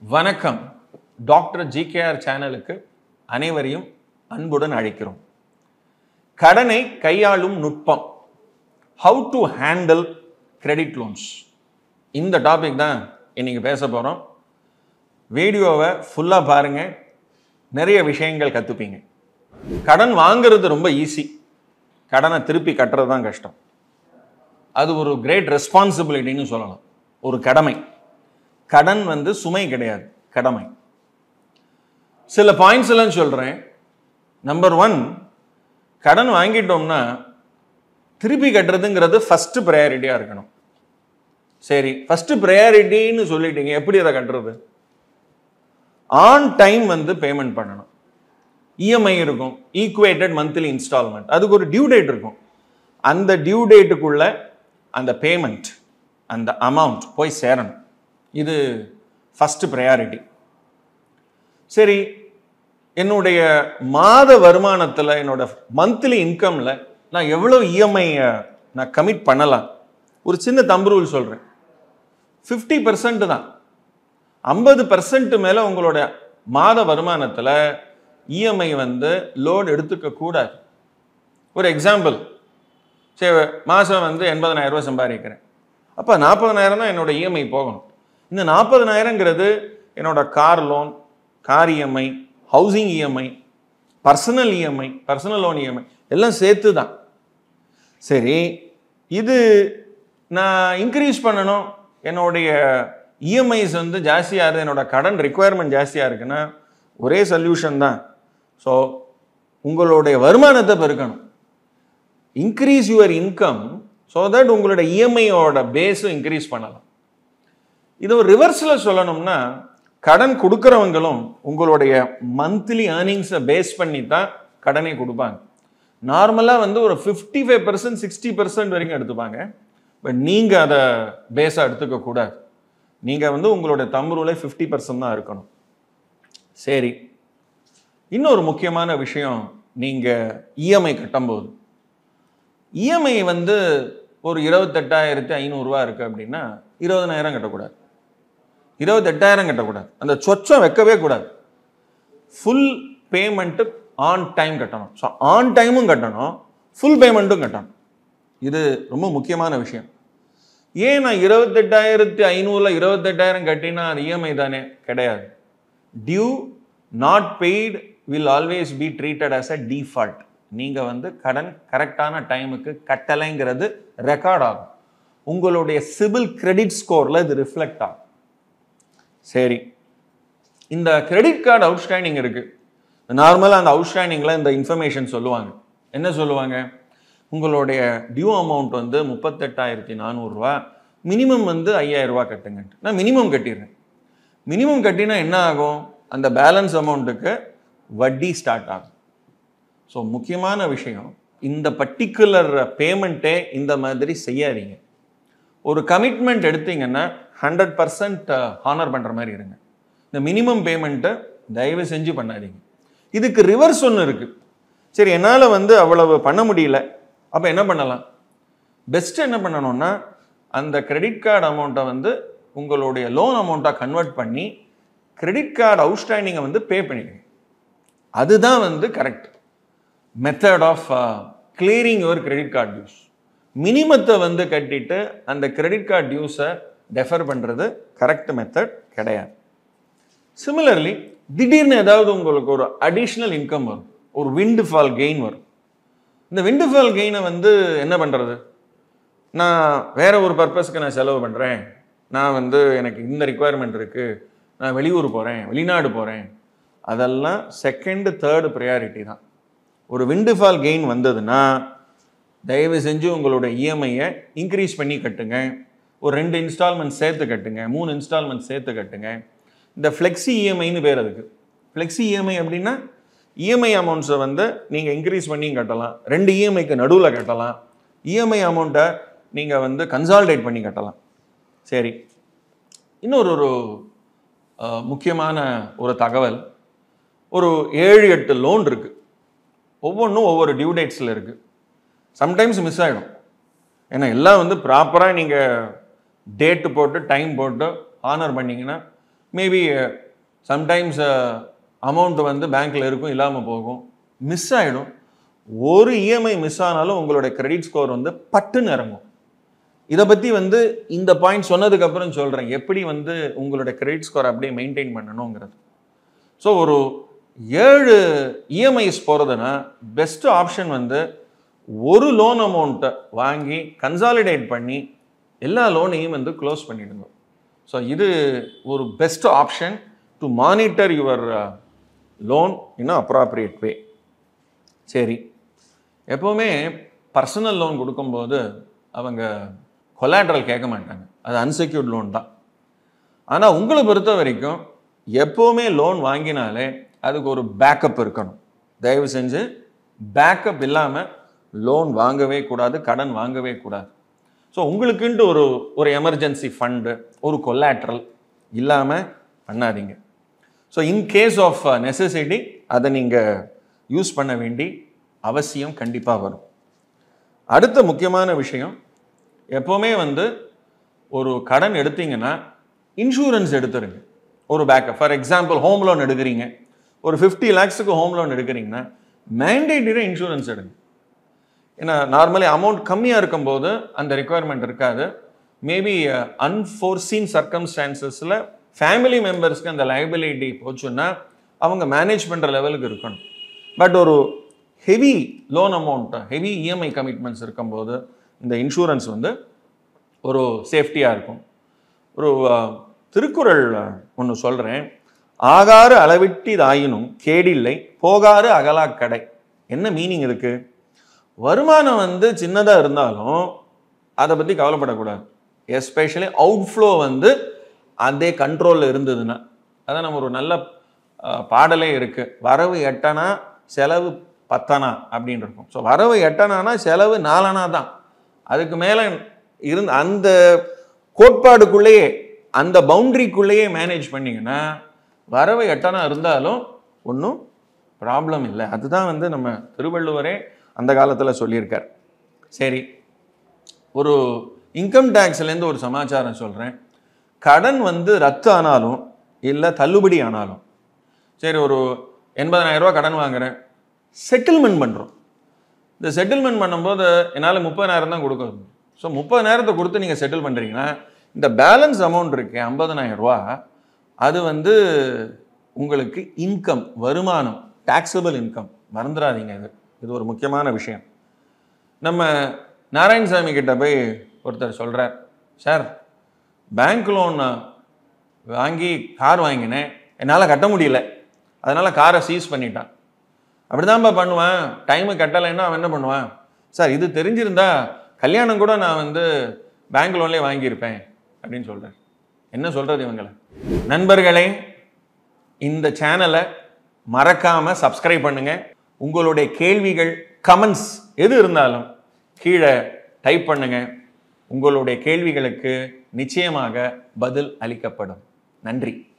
வணக்கம் doctor GKR சேனலுக்கு அனைவரையும் அன்புடன் அழைக்கிறோம் கடனை கையாளும் நுட்பம் how to handle credit loans இந்த டாபிக் தான் இன்னைக்கு பேச போகிறோம் வீடியோவை ஃபுல்லாக பாருங்கள் நிறைய விஷயங்கள் கற்றுப்பீங்க கடன் வாங்குறது ரொம்ப ஈஸி கடனை திருப்பி கட்டுறது தான் கஷ்டம் அது ஒரு கிரேட் ரெஸ்பான்சிபிலிட்டின்னு சொல்லலாம் ஒரு கடமை கடன் வந்து சுமை கிடையாது கடமை சில பாயிண்ட்ஸ் எல்லாம் சொல்கிறேன் நம்பர் ஒன் கடன் வாங்கிட்டோம்னா திருப்பி கட்டுறதுங்கிறது ஃபஸ்ட்டு ப்ரையாரிட்டியாக இருக்கணும் சரி ஃபஸ்ட்டு ப்ரையாரிட்டின்னு சொல்லிட்டீங்க எப்படி அதை கட்டுறது ஆன் டைம் வந்து பேமெண்ட் பண்ணணும் இஎம்ஐ இருக்கும் ஈக்குவேட்டட் மந்த்லி இன்ஸ்டால்மெண்ட் அதுக்கு ஒரு டியூ டேட் இருக்கும் அந்த டியூ டேட்டுக்குள்ள அந்த பேமெண்ட் அந்த அமௌண்ட் போய் சேரணும் இது ஃபஸ்ட்டு ப்ரையாரிட்டி சரி என்னுடைய மாத வருமானத்தில் என்னோட மந்த்லி இன்கமில் நான் எவ்வளோ இஎம்ஐ நான் கமிட் பண்ணலாம் ஒரு சின்ன தம்பு ரூல் சொல்கிறேன் ஃபிஃப்டி பர்சன்ட் தான் ஐம்பது பர்சன்ட் மேலே உங்களோட மாத வருமானத்தில் இஎம்ஐ வந்து லோன் எடுத்துக்க கூடாது ஒரு எக்ஸாம்பிள் சரி மாதம் வந்து எண்பதனாயிரம் ரூபாய் சம்பாதிக்கிறேன் அப்போ நாற்பதனாயிரம் தான் என்னோட இஎம்ஐ போகணும் இந்த நாற்பதனாயிரங்கிறது என்னோட car loan car EMI housing EMI personal EMI personal loan EMI எல்லாம் சேர்த்து தான் சரி இது நான் இன்க்ரீஸ் பண்ணணும் என்னுடைய இஎம்ஐஸ் வந்து ஜாஸ்தியாக இருக்குது என்னோட கடன் ரெக்குவயர்மெண்ட் ஜாஸ்தியாக இருக்குன்னா ஒரே சொல்யூஷன் தான் ஸோ உங்களுடைய வருமானத்தை பெருக்கணும் increase your income so that உங்களோட இஎம்ஐயோட பேஸும் இன்க்ரீஸ் பண்ணலாம் இது ஒரு ரிவர்ஸில் சொல்லணும்னா கடன் கொடுக்குறவங்களும் உங்களுடைய மந்த்லி ஏர்னிங்ஸை பேஸ் பண்ணி தான் கடனை கொடுப்பாங்க நார்மலாக வந்து ஒரு fifty five percent sixty percent வரைக்கும் எடுத்துப்பாங்க பட் நீங்கள் அதை பேஸாக எடுத்துக்க கூடாது நீங்கள் வந்து உங்களுடைய தம்புருவில் ஃபிஃப்டி பர்சன்ட் தான் இருக்கணும் சரி இன்னொரு முக்கியமான விஷயம் நீங்கள் இஎம்ஐ கட்டும்போது இஎம்ஐ வந்து ஒரு இருபத்தெட்டாயிரத்தி ஐநூறுரூவா இருக்குது அப்படின்னா இருபதனாயிரம் கட்டக்கூடாது இருபத்தெட்டாயிரம் கட்டக்கூடாது அந்த சொச்சம் வைக்கவே கூடாது ஃபுல் பேமெண்ட்டு ஆன் டைம் கட்டணும் ஸோ ஆன் டைமும் கட்டணும் ஃபுல் பேமெண்ட்டும் கட்டணும் இது ரொம்ப முக்கியமான விஷயம் ஏன் நான் இருபத்தெட்டாயிரத்தி ஐநூறில் இருபத்தெட்டாயிரம் கட்டினா அது இஎம்ஐ தானே கிடையாது due not paid will always be treated as a default நீங்கள் வந்து கடன் கரெக்டான டைமுக்கு கட்டலைங்கிறது ரெக்கார்ட் ஆகும் உங்களுடைய சிபில் கிரெடிட் ஸ்கோரில் இது ரிஃப்ளெக்ட் ஆகும் சரி இந்த கிரெடிட் கார்டு அவுட்ஸ்டாண்டிங் இருக்குது நார்மலாக அந்த அவுட்ஸ்டாண்டிங்கில் இந்த இன்ஃபர்மேஷன் சொல்லுவாங்க என்ன சொல்லுவாங்க உங்களுடைய டியூ அமௌண்ட் வந்து முப்பத்தெட்டாயிரத்தி நானூறுரூவா மினிமம் வந்து ஐயாயிரரூவா கட்டுங்கன்ட்டு நான் மினிமம் கட்டிடுறேன் மினிமம் கட்டினா என்ன ஆகும் அந்த பேலன்ஸ் அமௌண்ட்டுக்கு வட்டி ஸ்டார்ட் ஆகும் ஸோ முக்கியமான விஷயம் இந்த பர்டிகுலர் பேமெண்ட்டே இந்த மாதிரி செய்யாதீங்க ஒரு கமிட்மெண்ட் எடுத்தீங்கன்னா ஹண்ட்ரட் பர்சன்ட் ஹானர் பண்ணுற மாதிரி இருங்க இந்த மினிமம் பேமெண்ட்டை தயவு செஞ்சு பண்ணாதீங்க இதுக்கு ரிவர்ஸ் ஒன்று இருக்குது சரி என்னால் வந்து அவ்வளவு பண்ண முடியல அப்போ என்ன பண்ணலாம் பெஸ்ட்டு என்ன பண்ணணும்னா அந்த கிரெடிட் கார்டு அமௌண்ட்டை வந்து உங்களுடைய லோன் அமௌண்ட்டாக கன்வெர்ட் பண்ணி கிரெடிட் கார்டு அவுட்ஸ்டாண்டிங்கை வந்து பே பண்ணிடுங்க அதுதான் வந்து correct method of clearing your credit card dues மினிமத்தை வந்து கட்டிட்டு அந்த கிரெடிட் கார்டு டியூஸை டெஃபர் பண்ணுறது கரெக்ட் மெத்தட் கிடையாது சிமிலர்லி திடீர்னு ஏதாவது உங்களுக்கு ஒரு அடிஷ்னல் இன்கம் வரும் ஒரு விண்டு ஃபால் கெயின் வரும் இந்த விண்டு ஃபால் கெயினை வந்து என்ன பண்ணுறது நான் வேற ஒரு பர்பஸ்க்கு நான் செலவு பண்ணுறேன் நான் வந்து எனக்கு இந்த ரிக்குவயர்மெண்ட் இருக்குது நான் வெளியூர் போகிறேன் வெளிநாடு போகிறேன் அதெல்லாம் செகண்டு தேர்டு ப்ரையாரிட்டி தான் ஒரு விண்டுஃபால் கெயின் வந்ததுன்னா தயவு செஞ்சு உங்களோட இஎம்ஐயை இன்க்ரீஸ் பண்ணி கட்டுங்க ஒரு ரெண்டு இன்ஸ்டால்மெண்ட் சேர்த்து கட்டுங்க மூணு இன்ஸ்டால்மெண்ட் சேர்த்து கட்டுங்க இந்த ஃப்ளெக்ஸி இஎம்ஐன்னு பேர் அதுக்கு ஃப்ளெக்ஸி இஎம்ஐ அப்படின்னா இஎம்ஐ அமௌண்ட்ஸை வந்து நீங்கள் இன்க்ரீஸ் பண்ணியும் கட்டலாம் ரெண்டு இஎம்ஐக்கு நடுவில் கட்டலாம் இஎம்ஐ அமௌண்ட்டை நீங்கள் வந்து கன்சால்டேட் பண்ணி கட்டலாம் சரி இன்னொரு ஒரு அஹ், முக்கியமான ஒரு தகவல் ஒரு ஏழு எட்டு லோன் இருக்குது ஒவ்வொன்றும் ஒவ்வொரு டியூ டேட்ஸில் இருக்குது சம்டைம்ஸ் மிஸ் ஆகிடும் ஏன்னா எல்லாம் வந்து ப்ராப்பராக நீங்கள் டேட்டு போட்டு டைம் போட்டு ஆனர் பண்ணீங்கன்னா மேபி சம்டைம்ஸ் அமௌண்ட் வந்து பேங்க்கில் இருக்கும் இல்லாமல் போகும் மிஸ் ஆகிடும் ஒரு இஎம்ஐ மிஸ் ஆனாலும் உங்களோட கிரெடிட் ஸ்கோர் வந்து பட்டுன்னு இறங்கும் இதை பற்றி வந்து இந்த பாயிண்ட் சொன்னதுக்கப்புறம் சொல்கிறேன் எப்படி வந்து உங்களோட கிரெடிட் ஸ்கோர் அப்படியே மெயின்டைன் பண்ணணுங்கிறது ஸோ ஒரு ஏழு இஎம்ஐஸ் போகிறதுனா பெஸ்ட் ஆப்ஷன் வந்து ஒரு லோன் அமௌண்ட்டை வாங்கி கன்சாலிடேட் பண்ணி எல்லா லோனையும் வந்து க்ளோஸ் பண்ணிடுங்க ஸோ இது ஒரு best option to monitor your loan in appropriate way சரி எப்போவுமே பர்சனல் லோன் கொடுக்கும்போது அவங்க கொலாட்ரல் கேட்க மாட்டாங்க அது அன்செக்யூர்ட் லோன் தான் ஆனால் உங்களை பொறுத்த வரைக்கும் எப்போவுமே லோன் வாங்கினாலே அதுக்கு ஒரு பேக்கப் இருக்கணும் தயவு செஞ்சு பேக்கப் இல்லாமல் லோன் வாங்கவே கூடாது கடன் வாங்கவே கூடாது ஸோ உங்களுக்குன்ட்டு ஒரு ஒரு எமர்ஜென்சி ஃபண்டு ஒரு கொலாட்ரல் இல்லாமல் பண்ணாதீங்க so in case of necessity அதை நீங்கள் யூஸ் பண்ண வேண்டி அவசியம் கண்டிப்பாக வரும் அடுத்த முக்கியமான விஷயம் எப்போவுமே வந்து ஒரு கடன் எடுத்தீங்கன்னா இன்சூரன்ஸ் எடுத்துருங்க ஒரு backup for example home loan எடுக்கிறீங்க ஒரு ஃபிஃப்டி லேக்ஸுக்கு ஹோம் லோன் எடுக்கிறீங்கன்னா மேண்டேட்டரியாக இன்சூரன்ஸ் எடுங்க ஏன்னா நார்மலி அமௌண்ட் கம்மியாக இருக்கும்போது அந்த ரெக்குவயர்மெண்ட் இருக்காது மேபி அன்ஃபோர்சீன் சர்க்கம்ஸ்டான்சஸில் ஃபேமிலி மெம்பர்ஸ்க்கு அந்த லைபிலிட்டி போச்சுன்னா அவங்க மேனேஜ் பண்ணுற லெவலுக்கு இருக்கணும் பட் ஒரு heavy loan amount heavy EMI commitments இருக்கும்போது இந்த இன்சூரன்ஸ் வந்து ஒரு சேஃப்டியாக இருக்கும் ஒரு அஹ், திருக்குறள் ஒன்று சொல்கிறேன் ஆகாறு அளவிட்டிதாயினும் கேடில்லை போகாறு அகலாக்கடை என்ன மீனிங் இருக்கு வருமானம் வந்து சின்னதாக இருந்தாலும் அதை பற்றி கவலைப்படக்கூடாது எஸ்பெஷலி அவுட்ஃப்ளோ வந்து அதே கண்ட்ரோலில் இருந்ததுன்னா அதான் நம்ம ஒரு நல்ல அஹ், பாடலே இருக்குது வரவு எட்டனா செலவு பத்தனா அப்படின்னு இருக்கும் ஸோ வரவு எட்டனானா செலவு நாலனா தான் அதுக்கு மேலே இருந்த அந்த கோட்பாடுக்குள்ளேயே அந்த பவுண்டரிக்குள்ளேயே மேனேஜ் பண்ணீங்கன்னா வரவு எட்டனா இருந்தாலும் ஒன்றும் ப்ராப்ளம் இல்லை அதுதான் வந்து நம்ம திருவள்ளுவரே அந்த காலத்தில் சொல்லியிருக்கார் சரி ஒரு இன்கம் டேக்ஸ்லேருந்து ஒரு சமாச்சாரம் சொல்கிறேன் கடன் வந்து ரத்து ஆனாலும் இல்லை தள்ளுபடி ஆனாலும் சரி ஒரு 80000 ரூபாய் கடன் வாங்குறேன் செட்டில்மெண்ட் பண்ணுறோம் இந்த செட்டில்மெண்ட் பண்ணும்போது என்னால் முப்பதாயிரம் தான் கொடுக்க ஸோ முப்பதாயிரத்தை கொடுத்து நீங்கள் செட்டில் பண்ணுறீங்கன்னா இந்த பேலன்ஸ் அமௌண்ட் இருக்கு 50000 ரூபா அது வந்து உங்களுக்கு இன்கம் வருமானம் டாக்ஸபிள் இன்கம் மறந்துடாதீங்க இது இது ஒரு முக்கியமான விஷயம் நம்ம நாராயணசாமி கிட்ட போய் ஒருத்தர் சொல்கிறார் சார் பேங்க் லோன் வாங்கி கார் வாங்கினேன் என்னால் கட்ட முடியல அதனால் காரை சீஸ் பண்ணிட்டான் அப்படிதான்ப்பா பண்ணுவேன் டைமு கட்டலைன்னா அவன் என்ன பண்ணுவான் சார் இது தெரிஞ்சிருந்தா கல்யாணம் கூட நான் வந்து பேங்க் லோன்லேயே வாங்கியிருப்பேன் அப்படின்னு சொல்கிறார் என்ன சொல்கிறது இவங்களை நண்பர்களே இந்த சேனலை மறக்காமல் சப்ஸ்கிரைப் பண்ணுங்கள் உங்களுடைய கேள்விகள் கமெண்ட்ஸ் எது இருந்தாலும் கீழே டைப் பண்ணுங்க உங்களுடைய கேள்விகளுக்கு நிச்சயமாக பதில் அளிக்கப்படும் நன்றி